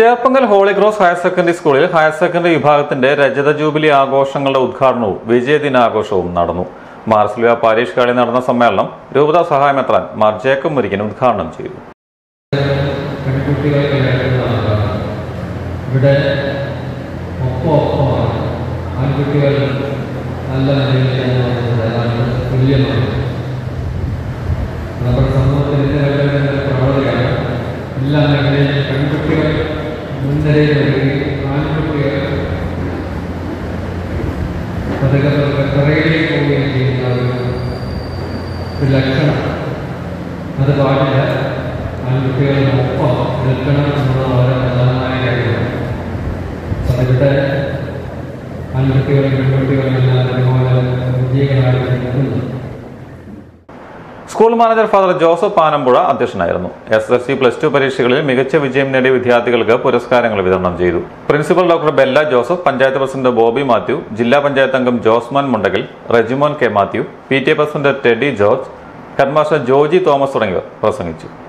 Cherpunkal Holy Cross higher secondary സ്കൂളിൽ higher secondary വിഭാഗത്തിന്റെ രജത ജൂബിലി ആഘോഷങ്ങളുടെ ഉദ്ഘാടനവും വിജയദിനാഘോഷവും നടന്നു മാർസിലിയ പാരീഷ് കാളി നടന്ന സമ്മേളനം രൂപത സഹായമെത്രാൻ മാർ ജേക്കബ് മുരിക്കൻ ഉദ്ഘാടനം ചെയ്തു പെൺകുട്ടികൾക്ക് വേണ്ടതാണ് ഇവിടെ ഒപ്പം ഒപ്പമാണ് ആൺകുട്ടികൾ നല്ല നിലയിലാണ് അതാണ് തുല്യമാണ് നമ്മുടെ സമൂഹത്തിൽ ഇന്ന് കണ്ടുവരുന്ന പ്രവണതയാണ് എല്ലാ മേഖലയിലും പെൺകുട്ടികൾ മുൻനിരയിൽ വരികയും ആൺകുട്ടികൾ പതുക്കെ പതുക്കെ പിറകിലേക്ക് പോവുകയും ചെയ്യുന്ന ഒരു ഒരു ലക്ഷണം അത് പാടില്ല ആൺകുട്ടികളോടൊപ്പം നിൽക്കണം എന്നത് വളരെ പ്രധാനമായ കാര്യമാണ് അതിവിടെ ആൺകുട്ടികളും പെൺകുട്ടികളും എല്ലാം ഒരുപോലെ വിജയികളായി നിൽക്കുന്നു school manager father Joseph Panampuzha അധ്യക്ഷനായിരുന്നു S S C plus two പരീക്ഷകളിൽ മികച്ച വിജയം നേടിയ വിദ്യാർത്ഥികൾക്ക് പുരസ്കാരങ്ങൾ വിതരണം ചെയ്തു principal doctor Bella Joseph panchayat president Bobby Mathew ജില്ലാ പഞ്ചായത്ത് അംഗം Josman Mundakal Regimon K Mathew P T A president Teddy George headmaster Joji Thomas തുടങ്ങിയവർ പ്രസംഗിച്ചു